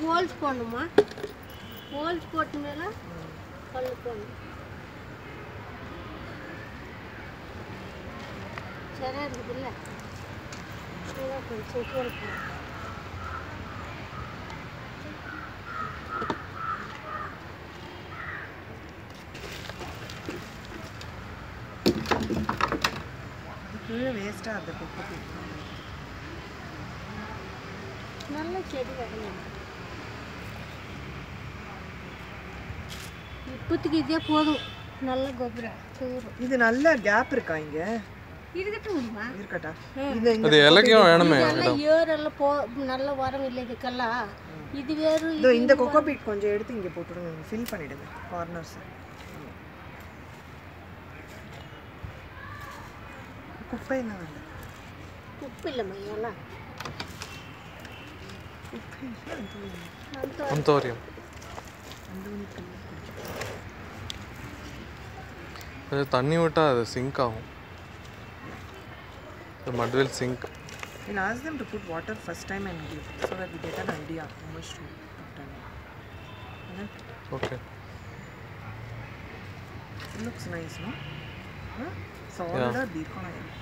Holes போடணுமா holes போட்ட மேலே கல் போடணும் சரியா இருக்குதுல்ல இதான் கொஞ்சம் ஹோல் போடணும் கீழே வேஸ்ட்டாக அந்த குப்பை நல்ல செடி வரணும் இப்போதைக்கு இதே போதும் நல்ல கோபுரம் தூரம் இது நல்ல கேப் இருக்கா இங்க இருக்கட்டும் முடியுமா இருக்கட்டா ம். இந்த இந்த அது இலக்கியம் வேணுமே இதெல்லாம் ஏரெல்லாம் போ நல்ல உரம் இல்லை இதுக்கெல்லாம் இது வேறு இதோ இந்த கொக்கோ பீட் கொஞ்சம் எடுத்து இங்க போட்டுடுங்க ஃபில் பண்ணிடுங்க கார்னர்ஸ் குப்பையெல்லாம் வேண்டாம் உப்பு இல்லை மையெல்லாம் குப்பை இல்லை, அது இல்லை. அந்த அந்தோரியம் அந்த உனக்கு இல்லை. அது தண்ணி விட்டா அது சிங்க் ஆகும் The mud will sink. I'll ask them to put water first time and give so that we get an idea how much to put in. Okay? Okay. It looks nice, no? Huh? Solid or deep?